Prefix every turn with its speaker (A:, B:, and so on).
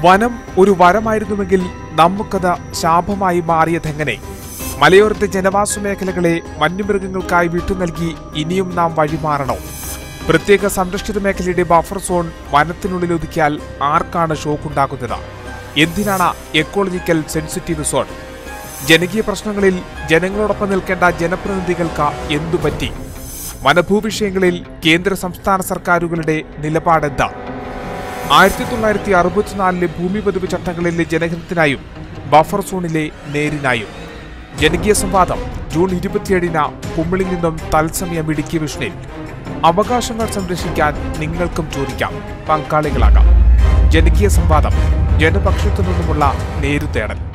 A: വനം ഒരു വരമായിരുന്നുവെങ്കിൽ നമുക്കത് ശാപമായി മാറിയതെങ്ങനെ മലയോരത്തെ ജനവാസ മേഖലകളെ വന്യമൃഗങ്ങൾക്കായി വിട്ടുനൽകി ഇനിയും നാം വഴിമാറണോ പ്രത്യേക സംരക്ഷിത മേഖലയുടെ ബഫർ സോൺ വനത്തിനുള്ളിൽ ഒതുക്കിയാൽ ആർക്കാണ് ഷോക്കുണ്ടാക്കുന്നത് എന്തിനാണ് എക്കോളജിക്കൽ സെൻസിറ്റീവ് സോൺ ജനകീയ പ്രശ്നങ്ങളിൽ ജനങ്ങളോടൊപ്പം നിൽക്കേണ്ട ജനപ്രതിനിധികൾക്ക് എന്തുപറ്റി വനഭൂവിഷയങ്ങളിൽ കേന്ദ്ര സംസ്ഥാന സർക്കാരുകളുടെ നിലപാടെന്താ ആയിരത്തി തൊള്ളായിരത്തി അറുപത്തിനാലിലെ ഭൂമി പതിവ് ചട്ടങ്ങളിലെ ജനഹിതത്തിനായും ബഫർ സോണിലെ നേരിനായും ജനകീയ സംവാദം ജൂൺ ഇരുപത്തിയേഴിന് കുമ്മിളിൽ നിന്നും തത്സമയം ഇടുക്കി വിഷ്ണിൽ അവകാശങ്ങൾ സംരക്ഷിക്കാൻ നിങ്ങൾക്കും ചോദിക്കാം പങ്കാളികളാകാം ജനകീയ സംവാദം ജനപക്ഷത്തു നിന്നുമുള്ള നേരുതേടൽ